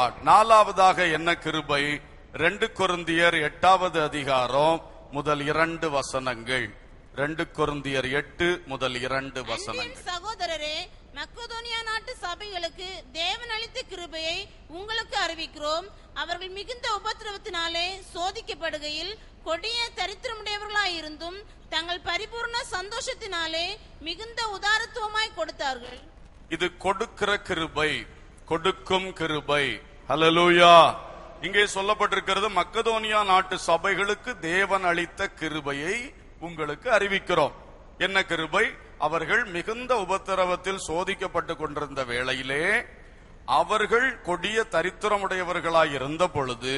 God நாலாவதாக என்ன கிருபை ரெண்டு கொருந்தியர் எட்டாவது அதிகாரம் முதல் இரண்டு வசனங்கள் ரெண்டு கொருந்தியர் எட்டு முதல் இரண்டு அன்பின் வசனங்கள் சகோதரரே மக்கதோனியா நாட்டு சபைகளுக்கு தேவன் அளித்த கிருபையை உங்களுக்கு அறிவிக்கிறோம் அவர்கள் மிகுந்த உபத்திரவத்தினாலே சோதிக்கப்படுகையில் கொடிய தரித்திரமுடையவர்களாயிருந்தும் தங்கள் பரிபூர்ண சந்தோஷத்தினாலே மிகுந்த உதாரத்துவமாய் கொடுத்தார்கள் இது கொடுக்கிற கிருபை கொடுக்கும் கிருபை ஹalleluya இங்கே சொல்லப்பட்டிருக்கிறது மக்கதோனியா நாட்டு சபைகளுக்கு தேவன் அளித்த கிருபையை உங்களுக்கு அறிவிக்கிறோம் என்ன கிருபை அவர்கள் மிகுந்த உபத்திரவத்தில் சோதிக்கப்பட்டு கொண்டிருந்த வேளையிலே அவர்கள் கொடிய தரித்திரமுடையவர்களாய் இருந்த பொழுது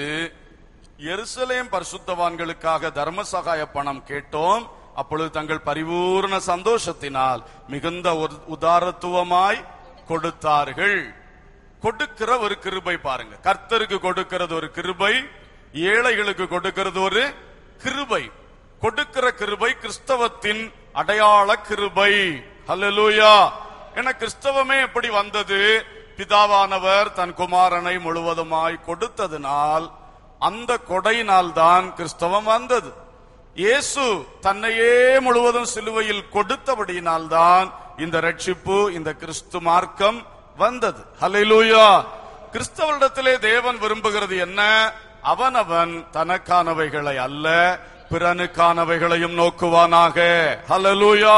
எருசலேம் பரிசுத்தவான்களுக்காக தர்ம சகாய பணம் கேட்டோம் அப்பொழுது தங்கள் பரிபூர்ண சந்தோஷத்தினால் மிகுந்த உத- உதாரத்துவமாய் கொடுத்தார்கள் கொடுக்கிற ஒரு கிருபை பாருங்க கர்த்தருக்கு கொடுக்கிறது ஒரு கிருபை ஏழைகளுக்கு கொடுக்கிறது ஒரு கிருபை கொடுக்கிற கிருபை கிறிஸ்தவத்தின் அடையாள கிருபை ஹalleluya என கிறிஸ்தவமே எப்படி வந்தது பிதாவானவர் தன் குமாரனை முழுவதுமாய் கொடுத்ததினால் அந்த கொடையினால் தான் கிறிஸ்தவம் வந்தது இயேசு தன்னையே முழுவதும் சிலுவையில் கொடுத்தபடியினால் தான் இந்த ரட்சிப்பு இந்த கிறிஸ்து மார்க்கம் வந்தது ஹalleluya கிறிஸ்தவரிடத்திலே தேவன் விரும்புகிறது என்ன அவனவன் தனக்கானவைகளை அல்ல பிறனுக்கானவைகளையும் நோக்குவானாக ஹalleluya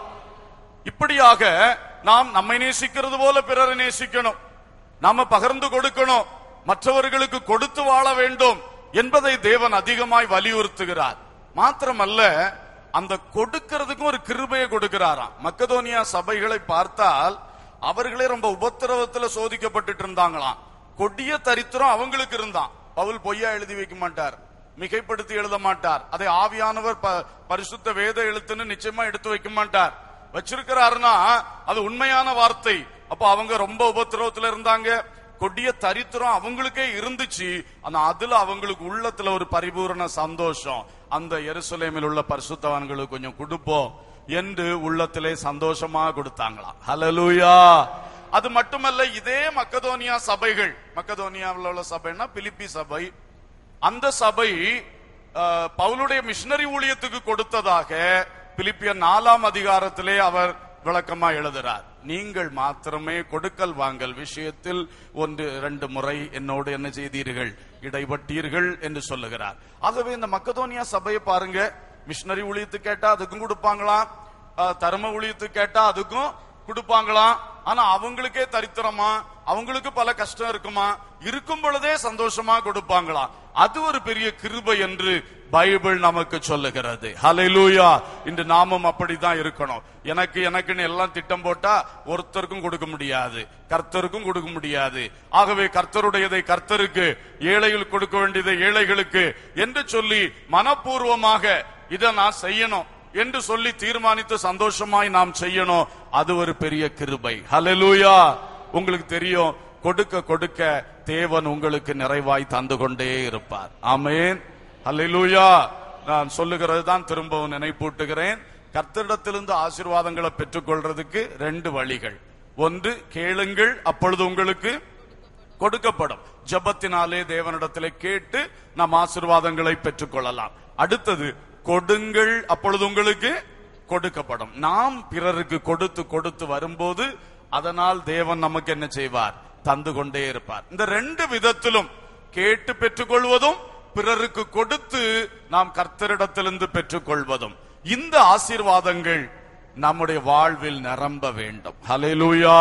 இப்படியாக நாம் நம்மை நேசிக்கிறது போல பிறரை நேசிக்கணும் நாம பகிர்ந்து கொடுக்கணும் மற்றவர்களுக்கு கொடுத்து வாழ வேண்டும் என்பதை தேவன் அதிகமாய் வலியுறுத்துகிறார் மாத்திரமல்ல அந்த கொடுக்கிறதுக்கும் ஒரு கிருபையை கொடுக்கிறாராம் மக்கதோனியா சபைகளை பார்த்தால் அவர்களே ரொம்ப உபத்திரவத்துல சோதிக்கப்பட்டுட்டு இருந்தாங்களாம் கொடிய தரித்திரம் அவங்களுக்கு இருந்தான் பவுல் பொய்யா எழுதி வைக்க மாட்டார் மிகைப்படுத்தி எழுத மாட்டார் அதை ஆவியானவர் ப- பரிசுத்த வேத எழுத்துன்னு நிச்சயமா எடுத்து வைக்க மாட்டார் வச்சிருக்கிறாருன்னா அது உண்மையான வார்த்தை அப்ப அவங்க ரொம்ப உபத்திரவத்துல இருந்தாங்க கொடிய தரித்திரம் அவங்களுக்கே இருந்துச்சு ஆனா அதுல அவங்களுக்கு உள்ளத்துல ஒரு பரிபூரண சந்தோஷம் அந்த எருசலேமில் உள்ள பரிசுத்தவான்களுக்கு கொஞ்சம் கொடுப்போம் என்று உள்ளத்திலே சந்தோஷமா கொடுத்தாங்களாம் ஹalleluya அது மட்டுமல்ல இதே மக்கதோனியா சபைகள் மக்கதோனியாவில் உள்ள சபைன்னா பிலிப்பி சபை அந்த சபை அஹ், பவுலுடைய மிஷனரி ஊழியத்துக்கு கொடுத்ததாக பிலிப்பியர் நாலாம் அதிகாரத்திலே அவர் விளக்கமா எழுதுறார் நீங்கள் மாத்திரமே கொடுக்கல் வாங்கல் விஷயத்தில் ஒன்று இரண்டு முறை என்னோடு என்ன செய்தீர்கள் இடைப்பட்டீர்கள் என்று சொல்லுகிறார் ஆகவே இந்த மக்கதோனியா சபையை பாருங்க மிஷனரி ஊழியத்துக்கு கேட்டா அதுக்கும் கொடுப்பாங்களாம் அஹ், தர்ம ஊழியத்துக்கு கேட்டா அதுக்கும் கொடுப்பாங்களாம் ஆனா அவங்களுக்கே தரித்திரமா அவங்களுக்கு பல கஷ்டம் இருக்குமா இருக்கும் பொழுதே சந்தோஷமா கொடுப்பாங்களாம் அது ஒரு பெரிய கிருபை என்று பைபிள் நமக்கு சொல்லுகிறது ஹalleluya இன்று நாமும் அப்படிதான் இருக்கணும் எனக்கு எனக்குன்னு எல்லாம் திட்டம் போட்டா ஒருத்தருக்கும் கொடுக்க முடியாது கர்த்தருக்கும் கொடுக்க முடியாது ஆகவே கர்த்தருடையதை கர்த்தருக்கு ஏழைகள் கொடுக்க வேண்டியதை ஏழைகளுக்கு என்று சொல்லி மனப்பூர்வமாக இதை நான் செய்யணும் என்று சொல்லி தீர்மானித்து சந்தோஷமாய் நாம் செய்யணும் அது ஒரு பெரிய கிருபை ஹalleluya உங்களுக்கு தெரியும் கொடுக்க கொடுக்க தேவன் உங்களுக்கு நிறைவாய் தந்து கொண்டே இருப்பார் ஆமென் ஹalleluya நான் சொல்லுகிறது தான் திரும்பவும் நினைப்பூட்டுகிறேன் கர்த்தரிடத்திலிருந்து ஆசீர்வாதங்களை பெற்றுக்கொள்றதுக்கு ரெண்டு வழிகள் ஒன்று கேளுங்கள் அப்பொழுது உங்களுக்கு கொடுக்கப்படும் ஜெபத்தினாலே தேவனிடத்திலே கேட்டு நாம் ஆசீர்வாதங்களை பெற்றுக்கொள்ளலாம் அடுத்தது கொடுங்கள் அப்பொழுது உங்களுக்கு கொடுக்கப்படும் நாம் பிறருக்கு கொடுத்து கொடுத்து வரும்போது அதனால் தேவன் நமக்கு என்ன செய்வார் தந்து கொண்டே இருப்பார் இந்த ரெண்டு விதத்திலும் கேட்டு பெற்றுக்கொள்வதும் பிறருக்கு கொடுத்து நாம் கர்த்தரிடத்திலிருந்து பெற்றுக்கொள்வதும் இந்த ஆசீர்வாதங்கள் நம்முடைய வாழ்வில் நிரம்ப வேண்டும் ஹalleluya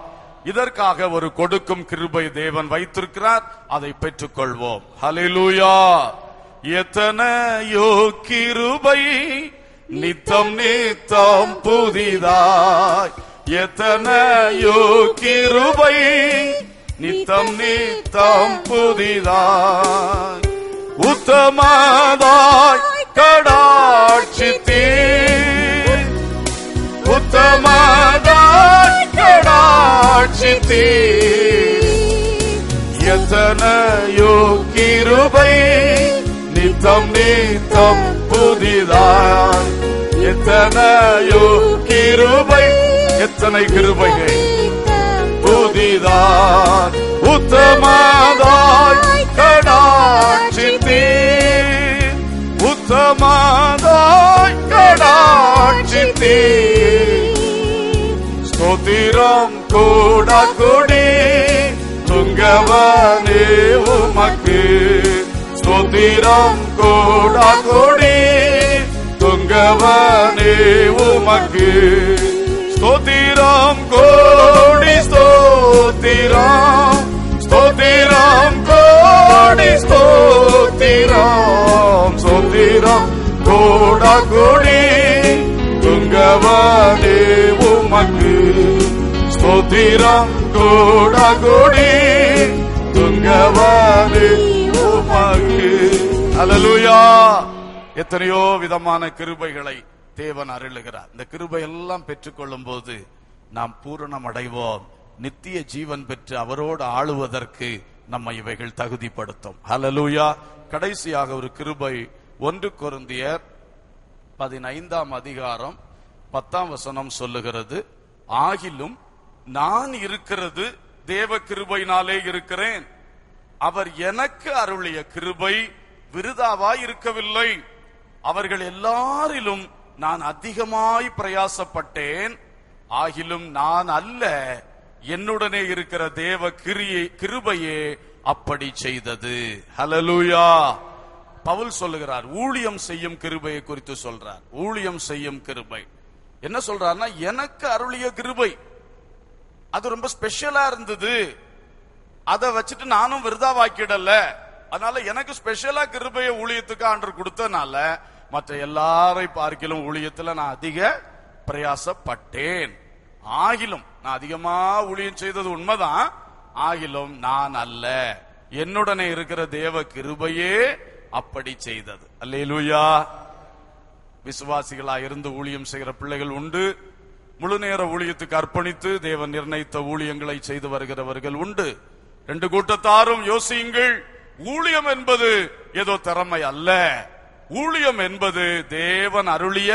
இதற்காக ஒரு கொடுக்கும் கிருபை தேவன் வைத்திருக்கிறார் அதை பெற்றுக்கொள்வோம் ஹalleluya எத்தனையோ கிருபை நித்தம் நித்தம் புதிதாய் எத்தனையோ கிருபை நித்தம் நித்தம் புதிதாய் உத்தமதாய் கடாட்சித்தீர் உத்தமதாய் கடாட்சித்தீர் எத்தனையோ கிருபை நித்தம் நித்தம் புதிதாய் எத்தனையோ கிருபை எத்தனை கிருபைகள் புதிதாய் உத்தமதாய் கடாட்சித்தீர் உத்தமதாய் கடாட்சித்தீர் ஸ்தோத்திரம் கூட கொடி துங்கவனே உமக்கு ஸ்தோத்திரம் கூட கொடி துங்கவனே உமக்கு ஸ்தோத்திரம் கோடி ஸ்தோத்திரம் ஸ்தோத்திரம் கோடி ஸ்தோத்திரம் ஸ்தோத்திரம் கூட கொடி துங்கவனே உமக்கு ஸ்தோத்திரம் கூட கொடி துங்கவனே உமக்கு அல்லேலூயா எத்தனையோ விதமான கிருபைகளை தேவன் அருளுகிறார் இந்த கிருபை எல்லாம் பெற்றுக்கொள்ளும் போது நாம் பூரணம் அடைவோம் நித்திய ஜீவன் பெற்று அவரோடு ஆளுவதற்கு நம்ம இவைகள் தகுதிப்படுத்தும் ஹalleluya கடைசியாக ஒரு கிருபை ஒன்று கொருந்தியர் பதினைந்தாம் அதிகாரம் பத்தாம் வசனம் சொல்லுகிறது ஆகிலும் நான் இருக்கிறது தேவ கிருபையினாலே இருக்கிறேன் அவர் எனக்கு அருளிய கிருபை விருதாவாய் இருக்கவில்லை அவர்கள் எல்லாரிலும் நான் அதிகமாய் பிரயாசப்பட்டேன் ஆகிலும் நான் அல்ல என்னுடனே இருக்கிற தேவ கிரியை கிருபையே அப்படி செய்தது ஹalleluya பவுல் சொல்லுகிறார் ஊழியம் செய்யும் கிருபையை குறித்து சொல்றார் ஊழியம் செய்யும் கிருபை என்ன சொல்றாருன்னா எனக்கு அருளிய கிருபை அது ரொம்ப ஸ்பெஷலா இருந்தது அதை வச்சுட்டு நானும் விருதாவாக்கிடல அதனால எனக்கு ஸ்பெஷலா கிருபைய ஊழியத்துக்கு ஆண்டர் கொடுத்தனால மற்ற எல்லாரை பார்க்கிலும் ஊழியத்துல நான் அதிக பிரயாசப்பட்டேன் ஆகிலும் நான் அதிகமா ஊழியம் செய்தது உண்மைதான் ஆகிலும் நான் அல்ல என்னுடனே இருக்கிற தேவ கிருபையே அப்படி செய்தது அல்லேலூயா விசுவாசிகளா இருந்து ஊழியம் செய்கிற பிள்ளைகள் உண்டு முழு நேர ஊழியத்துக்கு அர்ப்பணித்து தேவன் நிர்ணயித்த ஊழியங்களை செய்து வருகிறவர்கள் உண்டு ரெண்டு கூட்டத்தாரும் யோசியுங்கள் ஊழியம் என்பது ஏதோ திறமை அல்ல ஊழியம் என்பது தேவன் அருளிய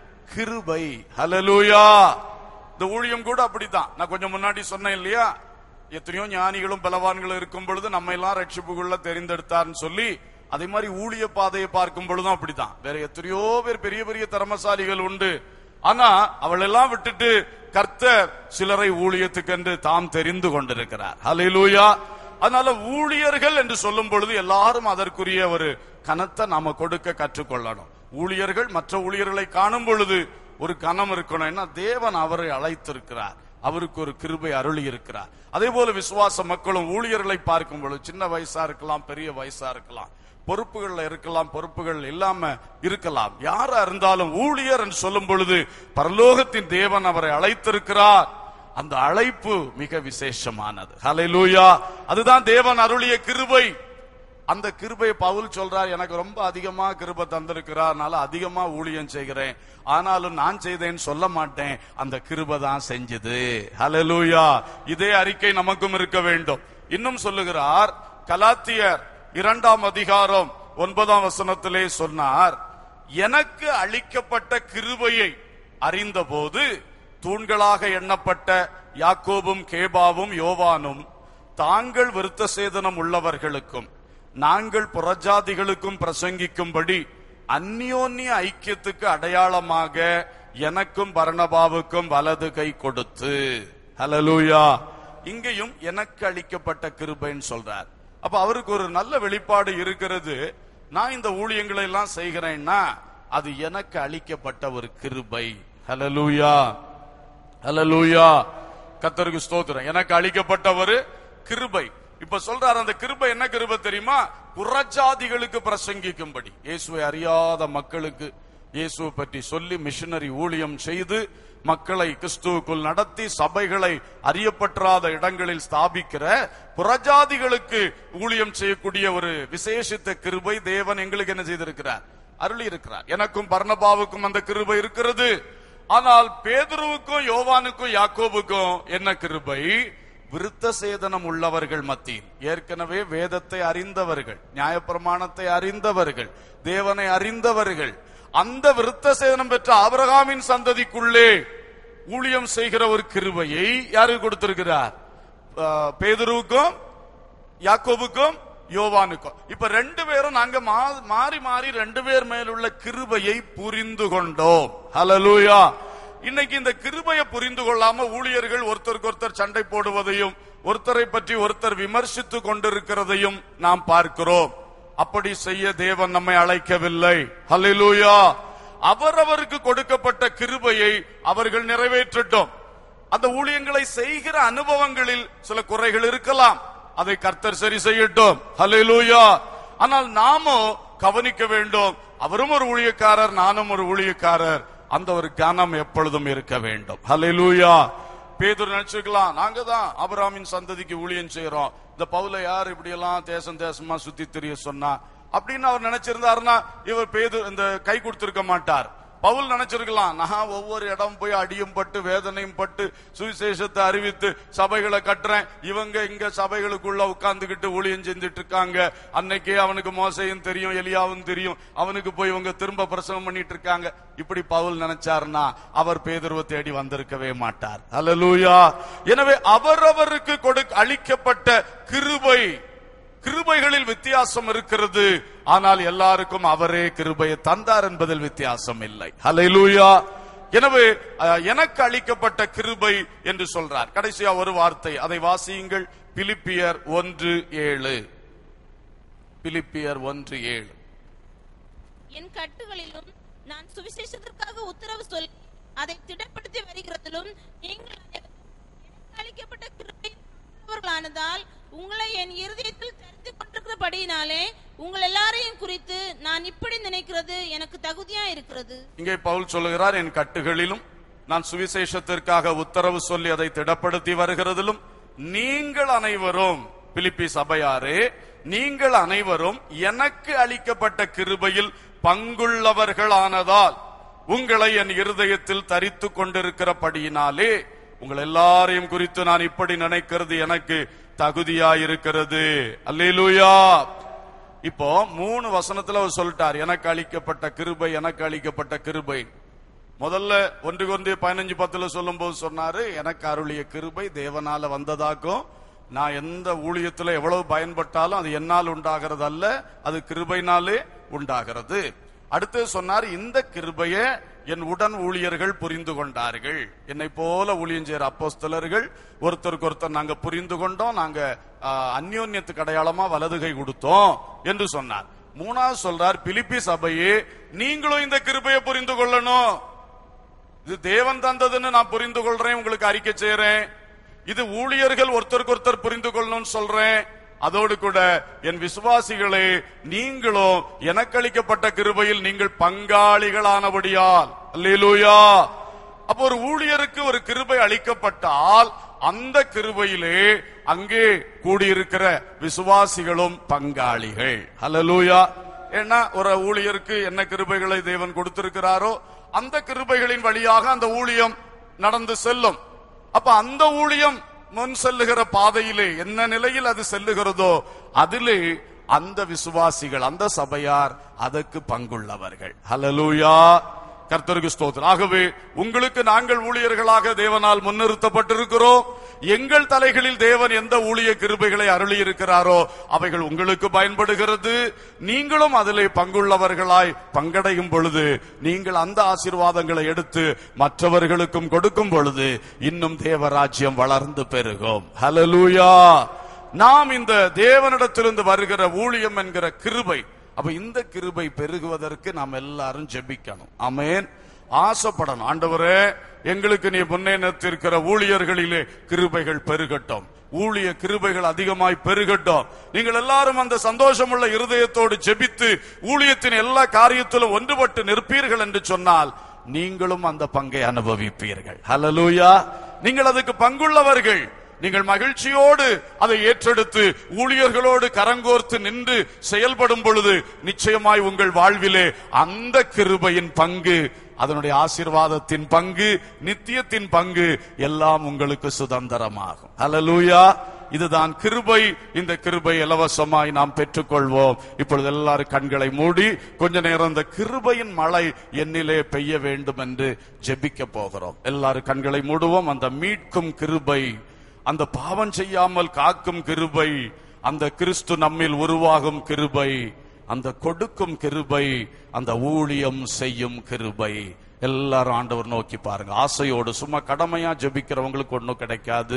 கிருபை ஹalleluya இந்த ஊழியம் கூட அப்படித்தான் நான் கொஞ்சம் முன்னாடி சொன்னேன் இல்லையா எத்தனையோ ஞானிகளும் பலவான்களும் இருக்கும் பொழுது நம்ம எல்லாம் ரட்சிப்புக்குள்ள தெரிந்தெடுத்தார்னு சொல்லி அதே மாதிரி ஊழிய பாதையை பார்க்கும் பொழுதும் அப்படித்தான் வேற எத்தனையோ பேர் பெரிய பெரிய திறமசாலிகள் உண்டு ஆனா அவள் எல்லாம் விட்டுட்டு கர்த்தர் சிலரை ஊழியத்துக்கென்று தாம் தெரிந்து கொண்டிருக்கிறார் ஹalleluya அதனால ஊழியர்கள் என்று சொல்லும் பொழுது எல்லாரும் அதற்குரிய ஒரு கனத்தை நாம கொடுக்க கற்றுக்கொள்ளணும் ஊழியர்கள் மற்ற ஊழியர்களை காணும் பொழுது ஒரு கனம் இருக்கணும் ஏன்னா தேவன் அவரை அழைத்திருக்கிறார் அவருக்கு ஒரு கிருபை அருளி இருக்கிறார் அதே போல விசுவாச மக்களும் ஊழியர்களை பார்க்கும் பொழுது சின்ன வயசா இருக்கலாம் பெரிய வயசா இருக்கலாம் பொறுப்புகள்ல இருக்கலாம் பொறுப்புகள் இல்லாம இருக்கலாம் யாரா இருந்தாலும் ஊழியர் என்று சொல்லும் பொழுது பரலோகத்தின் தேவன் அவரை அழைத்திருக்கிறார் அந்த அழைப்பு மிக விசேஷமானது ஹalleluya அதுதான் தேவன் அருளிய கிருபை அந்த கிருபை பவுல் சொல்றார் எனக்கு ரொம்ப அதிகமா கிருபை தந்திருக்கிறார் அதனால அதிகமா ஊழியம் செய்கிறேன் ஆனாலும் நான் செய்தேன்னு சொல்ல மாட்டேன் அந்த கிருபை தான் செஞ்சது ஹalleluya இதே அறிக்கை நமக்கும் இருக்க வேண்டும் இன்னும் சொல்லுகிறார் கலாத்தியர் இரண்டாம் அதிகாரம் ஒன்பதாம் வசனத்திலே சொன்னார் எனக்கு அளிக்கப்பட்ட கிருபையை அறிந்தபோது தூண்களாக எண்ணப்பட்ட யாக்கோபும் கேபாவும் யோவானும் தாங்கள் விருத்த சேதனம் உள்ளவர்களுக்கும் நாங்கள் புறஜாதிகளுக்கும் பிரசங்கிக்கும்படி அந்யோன்ய ஐக்கியத்துக்கு அடையாளமாக எனக்கும் பரணபாவுக்கும் வலது கை கொடுத்து ஹalleluya இங்கேயும் எனக்கு அளிக்கப்பட்ட கிருபைன்னு சொல்றார் அப்ப அவருக்கு ஒரு நல்ல வெளிப்பாடு இருக்கிறது நான் இந்த ஊழியங்களை எல்லாம் செய்கிறேன்னா அது எனக்கு அளிக்கப்பட்ட ஒரு கிருபை ஹalleluya ஹalleluya கத்தருக்கு ஸ்தோத்திரம் எனக்கு அளிக்கப்பட்ட ஒரு கிருபை இப்ப சொல்றாரு அந்த கிருபை என்ன கிருபை தெரியுமா புறஜாதிகளுக்கு பிரசங்கிக்கும்படி இயேசுவை அறியாத மக்களுக்கு இயேசுவை பற்றி சொல்லி மிஷனரி ஊழியம் செய்து மக்களை கிறிஸ்துவுக்குள் நடத்தி சபைகளை அறியப்பற்றாத இடங்களில் ஸ்தாபிக்கிற புறஜாதிகளுக்கு ஊழியம் செய்யக்கூடிய ஒரு விசேஷித்த கிருபை தேவன் எங்களுக்கு என்ன செய்திருக்கிறார் அருளி இருக்கிறார் எனக்கும் பர்ணபாவுக்கும் அந்த கிருபை இருக்கிறது ஆனால் பேதுருவுக்கும் யோவானுக்கும் யாக்கோபுக்கும் என்ன கிருபை விருத்த சேதனம் உள்ளவர்கள் மத்தியில் ஏற்கனவே வேதத்தை அறிந்தவர்கள் நியாயப்பிரமாணத்தை அறிந்தவர்கள் தேவனை அறிந்தவர்கள் அந்த விருத்த சேதனம் பெற்ற ஆபிரகாமின் சந்ததிக்குள்ளே ஊழியம் செய்கிற ஒரு கிருபையை யாருக்கு கொடுத்திருக்கிறார் ஆஹ், பேதுருவுக்கும் யாக்கோபுக்கும் யோவானுக்கும் இப்ப ரெண்டு பேரும் நாங்க மா- மாறி மாறி ரெண்டு பேர் மேலுள்ள கிருபையை புரிந்து கொண்டோம் ஹalleluya இன்னைக்கு இந்த கிருபையை புரிந்து கொள்ளாம ஊழியர்கள் ஒருத்தருக்கு ஒருத்தர் சண்டை போடுவதையும் ஒருத்தரை பற்றி ஒருத்தர் விமர்சித்து கொண்டிருக்கிறதையும் நாம் பார்க்கிறோம் அப்படி செய்ய தேவன் நம்மை அழைக்கவில்லை ஹalleluya அவரவருக்கு கொடுக்கப்பட்ட கிருபையை அவர்கள் நிறைவேற்றட்டும் அந்த ஊழியங்களை செய்கிற அனுபவங்களில் சில குறைகள் இருக்கலாம் அதை கர்த்தர் சரி செய்யட்டும் ஹalleluya ஆனால் நாமோ கவனிக்க வேண்டும் அவரும் ஒரு ஊழியக்காரர் நானும் ஒரு ஊழியக்காரர் அந்த ஒரு கனம் எப்பொழுதும் இருக்க வேண்டும் ஹalleluya பேதுரு நினைச்சுக்கலாம் நாங்க தான் அபிராமின் சந்ததிக்கு ஊழியம் செய்யறோம் இந்த பவுல யார் இப்படி எல்லாம் தேசம் தேசமா சுத்தி தெரிய சொன்னா அப்படின்னு அவர் நினைச்சிருந்தாருன்னா இவர் பேது இந்த கை கொடுத்திருக்க மாட்டார் பவுல் நினைச்சிருக்கலாம் நான் ஒவ்வொரு இடம் போய் அடியும் பட்டு வேதனையும் பட்டு சுவிசேஷத்தை அறிவித்து சபைகளை கட்டுறேன் இவங்க இங்க சபைகளுக்குள்ள உட்கார்ந்துகிட்டு ஊழியம் செஞ்சுட்டு இருக்காங்க அன்னைக்கே அவனுக்கு மோசையும் தெரியும் எலியாவும் தெரியும் அவனுக்கு போய் இவங்க திரும்ப பிரசவம் பண்ணிட்டு இருக்காங்க இப்படி பவுல் நினைச்சாருன்னா அவர் பேதுருவை தேடி வந்திருக்கவே மாட்டார் அல்லேலூயா எனவே அவரவருக்கு கொடு அளிக்கப்பட்ட கிருபை கிருபைகளில் வித்தியாசம் இருக்கிறது ஆனால் எல்லாருக்கும் அவரே கிருபையை தந்தார் என்பதில் வித்தியாசம் இல்லை ஹalleluya எனவே அஹ், எனக்கு அளிக்கப்பட்ட கிருபை என்று சொல்றார் கடைசியா ஒரு வார்த்தை அதை வாசியுங்கள் பிலிப்பியர் ஒன்று ஏழு பிலிப்பியர் ஒன்று ஏழு என் கட்டுகளிலும் நான் சுவிசேஷத்திற்காக உத்தரவு சொல்லி அதை திடப்படுத்தி வருகிறதிலும் நீங்கள் அனைவரும் எனக்கு அளிக்கப்பட்ட கிருபையின் உள்ளவர்களானதால் உங்களை என் இருதயத்தில் தெரிந்து கொண்டிருக்கிறபடியினாலே உங்கள் எல்லாரையும் குறித்து நான் இப்படி நினைக்கிறது எனக்கு தகுதியா இருக்கிறது இங்கே பவுல் சொல்லுகிறார் என் கட்டுகளிலும் நான் சுவிசேஷத்திற்காக உத்தரவு சொல்லி அதை திடப்படுத்தி வருகிறதிலும் நீங்கள் அனைவரும் பிலிப்பி சபையாரே நீங்கள் அனைவரும் எனக்கு அளிக்கப்பட்ட கிருபையில் பங்குள்ளவர்களானதால் உங்களை என் இருதயத்தில் தரித்து கொண்டிருக்கிறபடியினாலே உங்கள் எல்லாரையும் குறித்து நான் இப்படி நினைக்கிறது எனக்கு தகுதியாயிருக்கிறது அல்லேலூயா இப்போ மூணு வசனத்துல அவர் சொல்லிட்டார் எனக்கு அளிக்கப்பட்ட கிருபை எனக்கு அளிக்கப்பட்ட கிருபை முதல்ல ஒன்று கொண்டு பதினஞ்சு பத்துல சொல்லும் போது சொன்னாரு எனக்கு அருளிய கிருபை தேவனால வந்ததாக்கும் நான் எந்த ஊழியத்துல எவ்வளவு பயன்பட்டாலும் அது என்னால் உண்டாகிறது அல்ல அது கிருபைனாலே உண்டாகிறது அடுத்து சொன்னார் இந்த கிருபையை என் உடன் ஊழியர்கள் புரிந்து கொண்டார்கள் என்னை போல ஊழியம் செய்யற அப்போஸ்தலர்கள் ஒருத்தருக்கு ஒருத்தர் நாங்க புரிந்து கொண்டோம் நாங்க ஆ, அந்யோன்யத்துக்கு அடையாளமா வலதுகை கொடுத்தோம் என்று சொன்னார் மூணாவது சொல்றார் பிலிப்பி சபையே நீங்களும் இந்த கிருபையை புரிந்து கொள்ளணும் இது தேவன் தந்ததுன்னு நான் புரிந்து கொள்றேன் உங்களுக்கு அறிக்கை செய்யறேன் இது ஊழியர்கள் ஒருத்தருக்கு ஒருத்தர் புரிந்து கொள்ளணும்னு சொல்றேன் அதோடு கூட என் விசுவாசிகளே நீங்களும் எனக்கு அளிக்கப்பட்ட கிருபையில் நீங்கள் பங்காளிகளானபடியால் அல்லேலூயா அப்போ ஒரு ஊழியருக்கு ஒரு கிருபை அளிக்கப்பட்டால் அந்த கிருபையிலே அங்கே கூடியிருக்கிற விசுவாசிகளும் பங்காளிகள் ஹalleluya ஏன்னா ஒரு ஊழியருக்கு என்ன கிருபைகளை தேவன் கொடுத்திருக்கிறாரோ அந்த கிருபைகளின் வழியாக அந்த ஊழியம் நடந்து செல்லும் அப்ப அந்த ஊழியம் முன் செல்லுகிற பாதையிலே என்ன நிலையில் அது செல்லுகிறதோ அதிலே அந்த விசுவாசிகள் அந்த சபையார் அதற்கு பங்குள்ளவர்கள் ஹalleluya கர்த்தருக்கு ஸ்தோத்திரம் ஆகவே உங்களுக்கு நாங்கள் ஊழியர்களாக தேவனால் முன்னிறுத்தப்பட்டிருக்கிறோம் எங்கள் தலைகளில் தேவன் எந்த ஊழிய கிருபைகளை அருளி இருக்கிறாரோ அவைகள் உங்களுக்கு பயன்படுகிறது நீங்களும் அதிலே பங்குள்ளவர்களாய் பங்கடையும் பொழுது நீங்கள் அந்த ஆசீர்வாதங்களை எடுத்து மற்றவர்களுக்கும் கொடுக்கும் பொழுது இன்னும் தேவராஜ்யம் வளர்ந்து பெருகும் ஹalleluya நாம் இந்த தேவனிடத்திலிருந்து வருகிற ஊழியம் என்கிற கிருபை அப்ப இந்த கிருபை பெருகுவதற்கு நாம் எல்லாரும் ஜெபிக்கணும் ஆமென் ஆசைப்படணும் ஆண்டவரே எங்களுக்கு நீ முன்னேற்றத்திருக்கிற ஊழியர்களிலே கிருபைகள் பெருகட்டும் ஊழிய கிருபைகள் அதிகமாய் பெருகட்டும் நீங்கள் எல்லாரும் அந்த சந்தோஷமுள்ள இருதயத்தோடு ஜெபித்து ஊழியத்தின் எல்லா காரியத்திலும் ஒன்றுபட்டு நிற்பீர்கள் என்று சொன்னால் நீங்களும் அந்த பங்கை அனுபவிப்பீர்கள் ஹalleluya நீங்கள் அதுக்கு பங்குள்ளவர்கள் நீங்கள் மகிழ்ச்சியோடு அதை ஏற்றெடுத்து ஊழியர்களோடு கரங்கோர்த்து நின்று செயல்படும் பொழுது நிச்சயமாய் உங்கள் வாழ்விலே அந்த கிருபையின் பங்கு அதனுடைய ஆசீர்வாதத்தின் பங்கு நித்தியத்தின் பங்கு எல்லாம் உங்களுக்கு சுதந்திரமாகும் ஹalleluya இதுதான் கிருபை இந்த கிருபை இலவசமாய் நாம் பெற்றுக்கொள்வோம் இப்பொழுது எல்லாரும் கண்களை மூடி கொஞ்ச நேரம் இந்த கிருபையின் மழை என்னிலே பெய்ய வேண்டும் என்று ஜெபிக்க போகிறோம் எல்லாரும் கண்களை மூடுவோம் அந்த மீட்கும் கிருபை அந்த பாவம் செய்யாமல் காக்கும் கிருபை அந்த கிறிஸ்து நம்மில் உருவாகும் கிருபை அந்த கொடுக்கும் கிருபை அந்த ஊழியம் செய்யும் கிருபை எல்லாரும் ஆண்டவர் நோக்கி பாருங்க ஆசையோடு சும்மா கடமையா ஜெபிக்கிறவங்களுக்கு ஒண்ணும் கிடைக்காது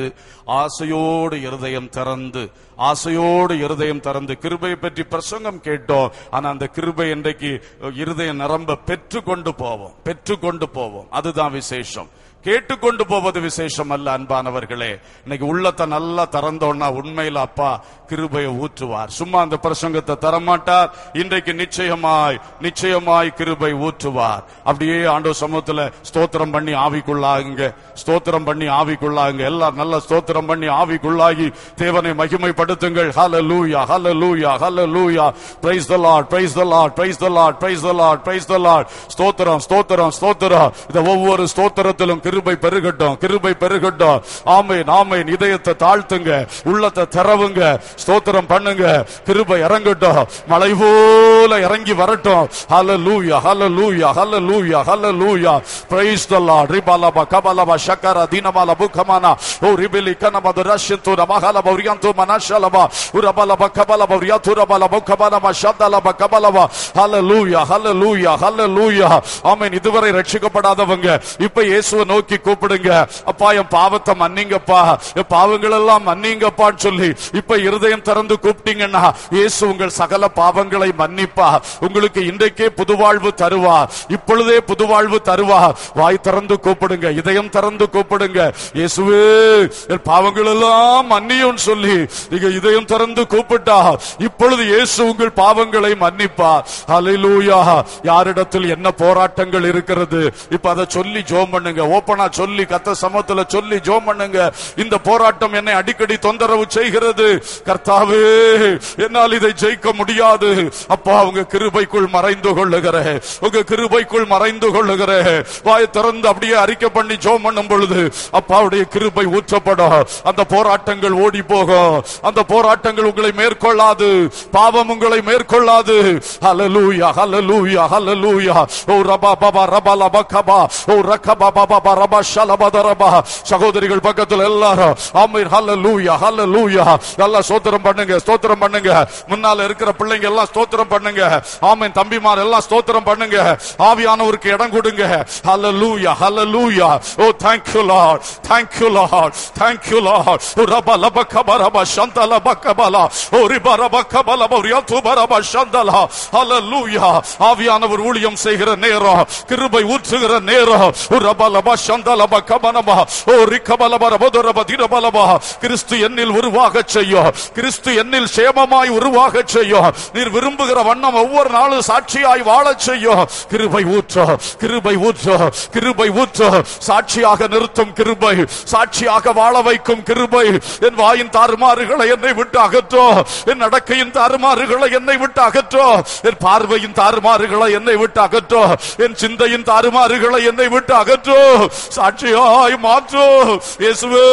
ஆசையோடு இருதயம் திறந்து ஆசையோடு இருதயம் திறந்து கிருபையை பற்றி பிரசங்கம் கேட்டோம் ஆனா அந்த கிருபை இன்றைக்கு இருதயம் நிரம்ப பெற்று கொண்டு போவோம் பெற்று கொண்டு போவோம் அதுதான் விசேஷம் கேட்டுக்கொண்டு போவது விசேஷம் அல்ல அன்பானவர்களே இன்னைக்கு உள்ளத்தை நல்லா திறந்தோன்னா உண்மையில அப்பா கிருபையை ஊற்றுவார் சும்மா அந்த பிரசங்கத்தை தரமாட்டார் இன்றைக்கு நிச்சயமாய் நிச்சயமாய் கிருபை ஊற்றுவார் அப்படியே ஆண்டோ சமூகத்துல ஸ்தோத்திரம் பண்ணி ஆவிக்குள்ளாகுங்க ஸ்தோத்திரம் பண்ணி ஆவிக்குள்ளாகுங்க எல்லாம் நல்ல ஸ்தோத்திரம் பண்ணி ஆவிக்குள்ளாகி தேவனை மகிமைப்படுத்துங்கள் ஹalleluya ஹalleluya ஹalleluya praise the lord praise the lord praise the lord praise the lord praise the lord ஸ்தோத்திரம் ஸ்தோத்திரம் ஸ்தோத்திரம் இந்த ஒவ்வொரு ஸ்தோத்திரத்திலும் கிருபை பெருகட்டும் கிருபை பெருகட்டும் ஆமென் ஆமென் இதயத்தை தாழ்த்துங்க உள்ளத்தை திறவுங்க ஸ்தோத்திரம் பண்ணுங்க கிருபை இறங்கட்டும் மலை போல இறங்கி வரட்டும் ஹalleluya ஹalleluya ஹalleluya ஹalleluya praise the lord ribalaba kabalaba shakara dinamala bukamana o ribili kanama durashintu namahala bauriyantu manashalaba urabalaba kabalaba uriyatura balaba kabana mashadalaba kabalaba hallelujah hallelujah hallelujah ஆமென் இதுவரை ரட்சிக்கப்படாதவங்க இப்ப இயேசுவை நோக்கி கூப்பிடுங்க அப்பா என் பாவத்தை மன்னிங்கப்பா என் பாவங்கள் எல்லாம் மன்னிங்கப்பான்னு சொல்லி இப்ப இருதயம் திறந்து கூப்பிட்டீங்கன்னா இயேசு உங்கள் சகல பாவங்களை மன்னிப்பா உங்களுக்கு இன்றைக்கே புதுவாழ்வு தருவா இப்பொழுதே புதுவாழ்வு தருவா வாய் திறந்து கூப்பிடுங்க இதயம் திறந்து கூப்பிடுங்க இயேசுவே என் பாவங்கள் எல்லாம் மன்னியும் சொல்லி நீங்க இதயம் திறந்து கூப்பிட்டா இப்பொழுது இயேசு உங்கள் பாவங்களை மன்னிப்பா ஹalleluya யாரிடத்தில் என்ன போராட்டங்கள் இருக்கிறது இப்ப அதை சொல்லி ஜோம் பண்ணுங்க ஓப்பனா சொல்லி கத்த சமத்துல சொல்லி ஜோம் பண்ணுங்க இந்த போராட்டம் என்னை அடிக்கடி தொந்தரவு செய்கிறது கர்த்தாவே என்னால் இதை ஜெயிக்க முடியாது அப்பா உங்க கிருபைக்குள் மறைந்து கொள்ளுகிற உங்க கிருபைக்குள் மறைந்து கொள்ளுகிற வாயை திறந்து அப்படியே அறிக்கை பண்ணி ஜோம் பண்ணும் பொழுது அப்பாவுடைய கிருபை ஊற்றப்படும் அந்த போராட்டங்கள் ஓடி போகும் அந்த போராட்டங்கள் உங்களை மேற்கொள்ளாது பாவம் உங்களை மேற்கொள்ளாது ஹalleluya ஹalleluya ஹalleluya ஓ ரபா பாபா ரபா லபா கபா ஓ ரகபா பாபா பா ரபா ஷலபா தரபா சகோதரிகள் பக்கத்துல எல்லாரும் ஆமென் ஹalleluya ஹalleluya நல்லா ஸ்தோத்திரம் பண்ணுங்க ஸ்தோத்திரம் பண்ணுங்க முன்னால இருக்கிற பிள்ளைங்க எல்லாம் ஸ்தோத்திரம் பண்ணுங்க ஆமென் தம்பிமார் எல்லாம் ஸ்தோத்திரம் பண்ணுங்க ஆவியானவருக்கு இடம் கொடுங்க ஹalleluya ஹalleluya ஓ thank you lord thank you lord thank you lord ஓ ரபா லபா கபா ரபா ஷந்தா லபா கபலா ஓ ரிபா ரபா கபலா பௌரியா துபா ரபா ஷந்தலா ஹalleluya ஆவியானவர் ஊழியம் செய்கிற நேரம் கிருபை ஊற்றுகிற நேரம் ஓ ரபா லபா ஷந்தா லபா கபனபா ஓ ரிகபலபா ரபதுரபா திரபலபா கிறிஸ்து என்னில் உருவாக செய்யும் கிறிஸ்து என்னில் சேமமாய் உருவாக செய்யும் நீர் விரும்புகிற வண்ணம் ஒவ்வொரு நாளும் சாட்சியாய் வாழச் செய்யும் கிருபை ஊற்று கிருபை ஊற்று கிருபை ஊற்று சாட்சியாக நிறுத்தும் கிருபை சாட்சியாக வாழ வைக்கும் கிருபை என் வாயின் தாறுமாறுகளை என்னை விட்டு அகற்றோ என் நடக்கையின் தாறுமாறுகளை என்னை விட்டு அகற்றோ என் பார்வையின் தாறுமாறுகளை என்னை விட்டு அகற்றோ என் சிந்தையின் தாறுமாறுகளை என்னை விட்டு அகற்றோ சாட்சியாய் மாற்றோ இயேசுவே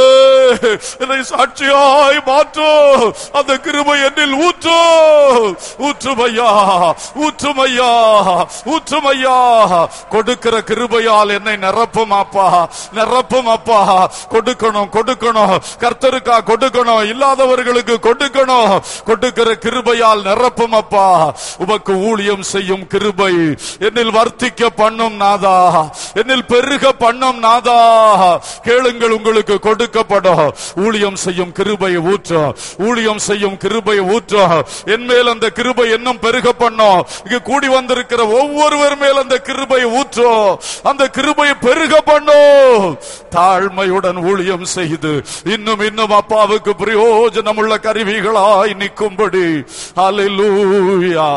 என்னை சாட்சியாய் மாற்றோ அந்த கிருபை என்னில் ஊற்றோ ஊற்றுமையா ஊற்றுமையா ஊற்றுமையா கொடுக்கிற கிருபையால் என்னை நிரப்பும் அப்பா நிரப்பும் அப்பா கொடுக்கணும் கொடுக்கணும் கர்த்தருக்கா கொடுக்கணும் இல்லாதவர்களுக்கு கொடுக்கணும் கொடுக்கிற கிருபையால் நிரப்பும் அப்பா உமக்கு ஊழியம் செய்யும் கிருபை என்னில் வர்த்திக்க பண்ணும் நாதா என்னில் பெருக பண்ணும் நாதா கேளுங்கள் உங்களுக்கு கொடுக்கப்படும் ஊழியம் செய்யும் கிருபை ஊற்றும் ஊழியம் செய்யும் கிருபை ஊற்றும் என் மேல் அந்த கிருபை இன்னும் பெருக பண்ணும் இங்க கூடி வந்திருக்கிற ஒவ்வொருவர் மேல் அந்த கிருபை ஊற்றும் அந்த கிருபை பெருக பண்ணும் தாழ்மையுடன் ஊழியம் செய்து இன்னும் இன்னும் அப்பாவுக்கு பிரயோஜனம் உள்ள கருவிகளாய் நிற்கும்படி ஹalleluya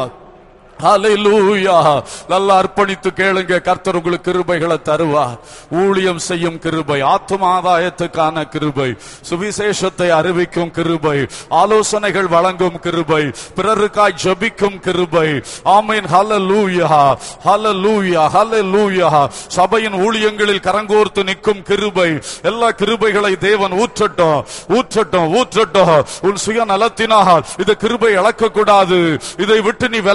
ஹalleluya நல்லா அர்ப்பணித்து கேளுங்க கர்த்தர் உங்களுக்கு கிருபைகளை தருவார் ஊழியம் செய்யும் கிருபை ஆத்தும ஆதாயத்துக்கான கிருபை சுவிசேஷத்தை அறிவிக்கும் கிருபை ஆலோசனைகள் வழங்கும் கிருபை பிறருக்காய் ஜெபிக்கும் கிருபை ஆமீன் ஹalleluya ஹalleluya ஹalleluya சபையின் ஊழியங்களில் கரங்கோர்த்து நிற்கும் கிருபை எல்லா கிருபைகளை தேவன் ஊற்றட்டும் ஊற்றட்டும் ஊற்றட்டும் உன் சுய நலத்தினால் இது கிருபை இழக்க கூடாது இதை விட்டு நீ விலக கூடாது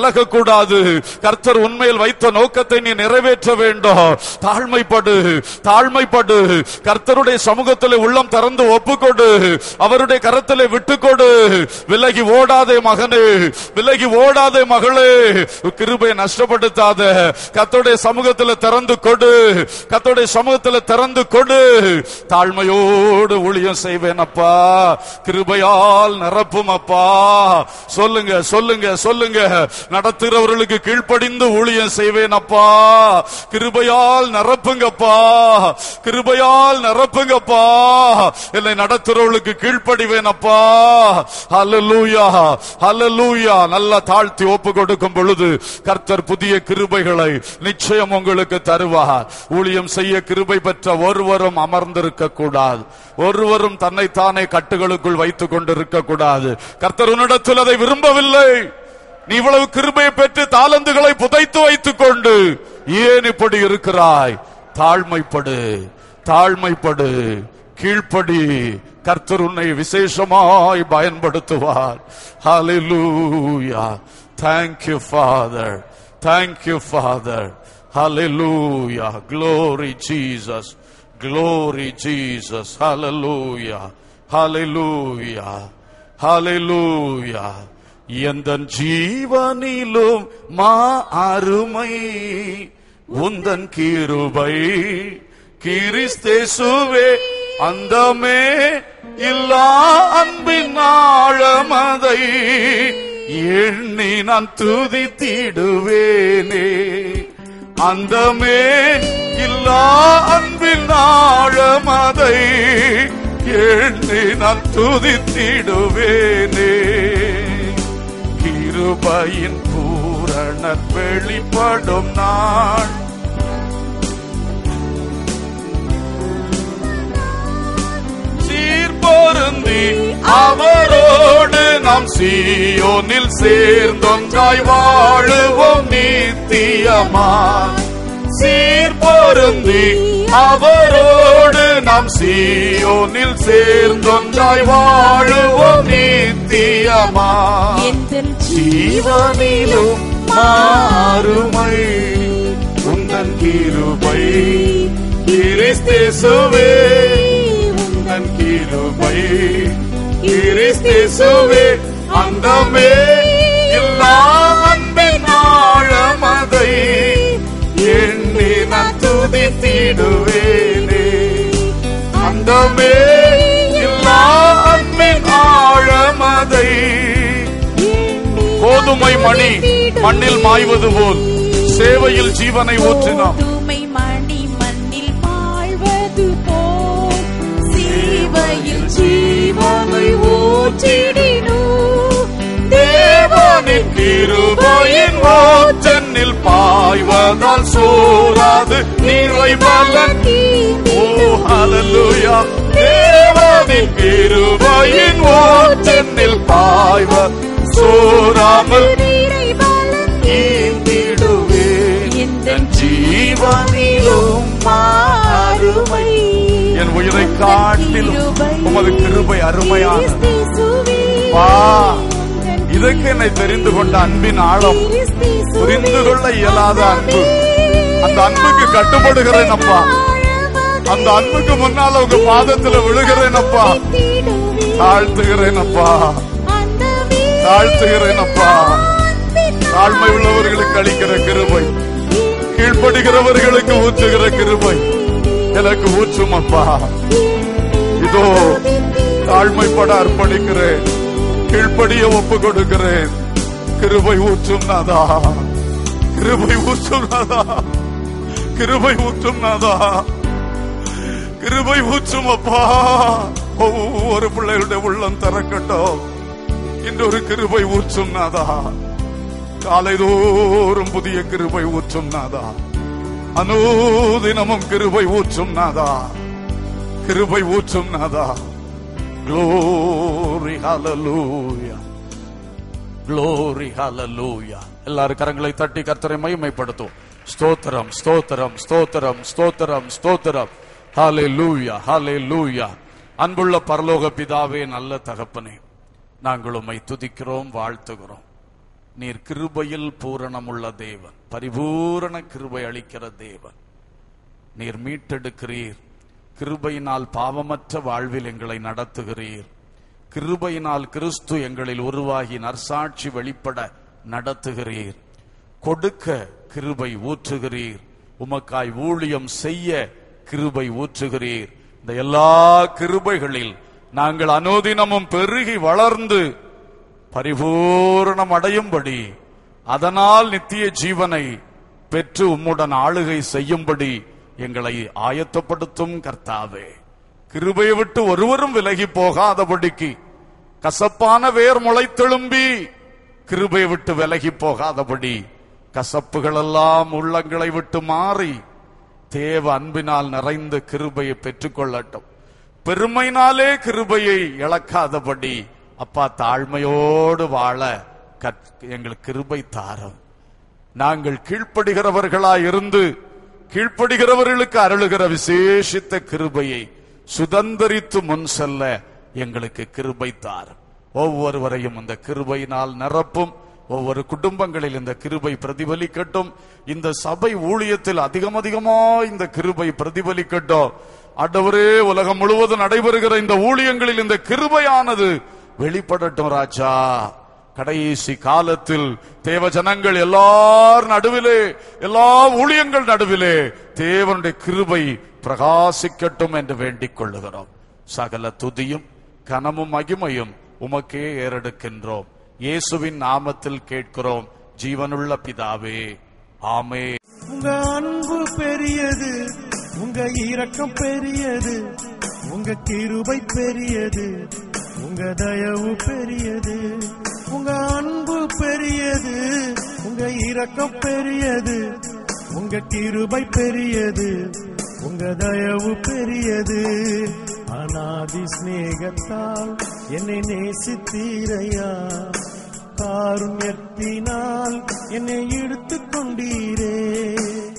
கூடாது கர்த்தர் உண்மையில் வைத்த நோக்கத்தை நீ நிறைவேற்ற வேண்டும் தாழ்மைப்படு தாழ்மைப்படு கர்த்தருடைய சமூகத்தில் உள்ளம் திறந்து ஒப்புக்கொடு அவருடைய கரத்திலே விட்டுக்கொடு விலகி ஓடாதே மகனே விலகி ஓடாதே மகளே கிருபை நஷ்டப்படுத்தாத கர்த்தருடைய சமூகத்தில் திறந்து கொடு கர்த்தருடைய சமூகத்தில் திறந்து கொடு தாழ்மையோடு ஊழியம் செய்வேன் அப்பா கிருபையால் நிரப்பும் அப்பா சொல்லுங்க சொல்லுங்க சொல்லுங்க நடத்துகிறவர்களுக்கு கீழ்ப்படிந்து ஊழியம் செய்வேன் அப்பா கிருபையால் நிரப்புங்கப்பா கிருபையால் நிரப்புங்கப்பா என்னை நடத்துறவர்களுக்கு கீழ்ப்படிவேன் அப்பா ஹalleluya ஹalleluya நல்லா தாழ்த்தி ஒப்பு கொடுக்கும் பொழுது கர்த்தர் புதிய கிருபைகளை நிச்சயம் உங்களுக்கு தருவார் ஊழியம் செய்ய கிருபை பெற்ற ஒருவரும் அமர்ந்திருக்க கூடாது ஒருவரும் தன்னைத்தானே கட்டுகளுக்குள் வைத்துக் கொண்டிருக்க கூடாது கர்த்தர் உன்னிடத்தில் அதை விரும்பவில்லை நீ இவ்வளவு கிருபையை பெற்று தாளந்துகளை புதைத்து வைத்துக் கொண்டு ஏன் இப்படி இருக்கிறாய் தாழ்மைப்படு தாழ்மைப்படு கீழ்ப்படி கர்த்தர் உன்னை விசேஷமாய் பயன்படுத்துவார் ஹalleluya thank you father thank you father hallelujah glory jesus glory jesus hallelujah hallelujah hallelujah எந்த ஜீவனிலும் மா அருமை உந்தன் கிருபை கிறிஸ்தேசுவே அந்தமே இல்லா அன்பின் ஆழமதை எண்ணி நான் துதித்திடுவேனே அந்தமே இல்லா அன்பின் ஆழமதை எண்ணி நான் துதித்திடுவேனே கிருபையின் பூரண வெளிப்படும் நாள் சீர்பொருந்தி அவரோடு நாம் சீயோனில் சேர்ந்தொன்றாய் வாழுவோம் நித்தியமா சீர்பொருந்தி அவரோடு நாம் சீயோனில் சேர்ந்தொன்றாய் வாழுவோம் நித்தியமா எந்தன் ஜீவனிலும் மாறுமை உந்தன் கிருபை கிறிஸ்தேசுவே உந்தன் கிருபை கிறிஸ்தேசுவே அந்தமே இல்லா அன்பின் ஆழமதை எண்ணி நான் துதித்திடுவேனே அந்தமே இல்லா அன்பின் ஆழமதை கோதுமை மணி மண்ணில் மாய்வது போல் சேவையில் ஜீவனை ஊற்றினான் கோதுமை மணி மண்ணில் வாழ்வது போல் சேவையில் ஜீவனை ஊற்றிடினோ தேவனின் கிருபையின் வாச்சனில் பாய்வதால் சோராது நீரை பலன் ஓ ஹalleluya தேவனின் கிருபையின் வாச்சனில் பாய்வ சோராமல் நீரை பலன் ஈந்திடுவே என் ஜீவனிலும் மாறுமை என் உயிரை காட்டிலும் உமது கிருபை அருமையானது வா இதற்கு என்னை தெரிந்து கொண்ட அன்பின் ஆழம் புரிந்து கொள்ள இயலாத அன்பு அந்த அன்புக்கு கட்டுப்படுகிறேன் அப்பா அந்த அன்புக்கு முன்னால உங்க பாதத்துல விழுகிறேன் அப்பா தாழ்த்துகிறேன் அப்பா தாழ்த்துகிறேன் அப்பா தாழ்மை உள்ளவர்களுக்கு அளிக்கிற கிருபை கீழ்ப்படுகிறவர்களுக்கு ஊற்றுகிற கிருபை எனக்கு ஊற்றும் அப்பா இதோ தாழ்மைப்பட அர்ப்பணிக்கிறேன் கீழ்ப்படிய ஒப்பு கொடுக்கிறேன் கிருபை ஊற்றும் நாதா கிருபை ஊற்றும் நாதா கிருபை ஊற்றும் நாதா கிருபை ஊற்றும் அப்பா ஒவ்வொரு பிள்ளைகளுடைய உள்ளம் திறக்கட்டும் இன்று ஒரு கிருபை ஊற்றும் நாதா காலைதோறும் புதிய கிருபை ஊற்றும் நாதா அனுதினமும் கிருபை ஊற்றும் நாதா கிருபை ஊற்றும் நாதா glory hallelujah glory hallelujah எல்லாரும் கரங்களை தட்டி கர்த்தரை மகிமைப்படுத்தும் ஸ்தோத்திரம் ஸ்தோத்திரம் ஸ்தோத்திரம் ஸ்தோத்திரம் ஸ்தோத்திரம் ஹalleluya hallelujah அன்புள்ள பரலோக பிதாவே நல்ல தகப்பனே நாங்கள் உம்மை துதிக்கிறோம் வாழ்த்துகிறோம் நீர் கிருபையில் பூரணமுள்ள தேவன் பரிபூரண கிருபை அளிக்கிற தேவன் நீர் மீட்டெடுக்கிறீர் கிருபையினால் பாவமற்ற வாழ்வில் எங்களை நடத்துகிறீர் கிருபையினால் கிறிஸ்து எங்களில் உருவாகி நற்சாட்சி வெளிப்பட நடத்துகிறீர் கொடுக்க கிருபை ஊற்றுகிறீர் உமக்காய் ஊழியம் செய்ய கிருபை ஊற்றுகிறீர் இந்த எல்லா கிருபைகளில் நாங்கள் அனுதினமும் பெருகி வளர்ந்து பரிபூரணம் அடையும்படி அதனால் நித்திய ஜீவனை பெற்று உம்முடன் ஆளுகை செய்யும்படி எங்களை ஆயத்தப்படுத்தும் கர்த்தாவே கிருபையை விட்டு ஒருவரும் விலகி போகாதபடிக்கு கசப்பான வேர் முளைத்தெழும்பி கிருபையை விட்டு விலகி போகாதபடி கசப்புகளெல்லாம் உள்ளங்களை விட்டு மாறி தேவ அன்பினால் நிறைந்த கிருபையை பெற்றுக்கொள்ளட்டும் பெருமையினாலே கிருபையை இழக்காதபடி அப்பா தாழ்மையோடு வாழ கற்- எங்களுக்கு கிருபை தாரும் நாங்கள் கீழ்ப்படுகிறவர்களாய் இருந்து கீழ்ப்படுகிறவர்களுக்கு அருளுகிற விசேஷித்த கிருபையை சுதந்தரித்து முன் செல்ல எங்களுக்கு கிருபை தாரும் ஒவ்வொருவரையும் இந்த கிருபையினால் நிரப்பும் ஒவ்வொரு குடும்பங்களில் இந்த கிருபை பிரதிபலிக்கட்டும் இந்த சபை ஊழியத்தில் அதிகம் அதிகமா இந்த கிருபை பிரதிபலிக்கட்டும் ஆண்டவரே உலகம் முழுவதும் நடைபெறுகிற இந்த ஊழியங்களில் இந்த கிருபையானது வெளிப்படட்டும் ராஜா கடைசி காலத்தில் தேவ ஜனங்கள் எல்லார் நடுவிலே எல்லா ஊழியங்கள் நடுவிலே தேவனுடைய கிருபை பிரகாசிக்கட்டும் என்று வேண்டிக் கொள்ளுகிறோம் சகல துதியும் கனமும் மகிமையும் உமக்கே ஏறெடுக்கின்றோம் இயேசுவின் நாமத்தில் கேட்கிறோம் ஜீவனுள்ள பிதாவே ஆமே உங்க அன்பு பெரியது உங்க இரக்கம் பெரியது உங்க கிருபை பெரியது உங்க தயவு பெரியது உங்க அன்பு பெரியது உங்க இரக்கம் பெரியது உங்க கிருபை பெரியது உங்க தயவு பெரியது அநாதி சிநேகத்தால் என்னை நேசித்தீரையா காருண்யத்தினால் என்னை இழுத்துக் கொண்டீரே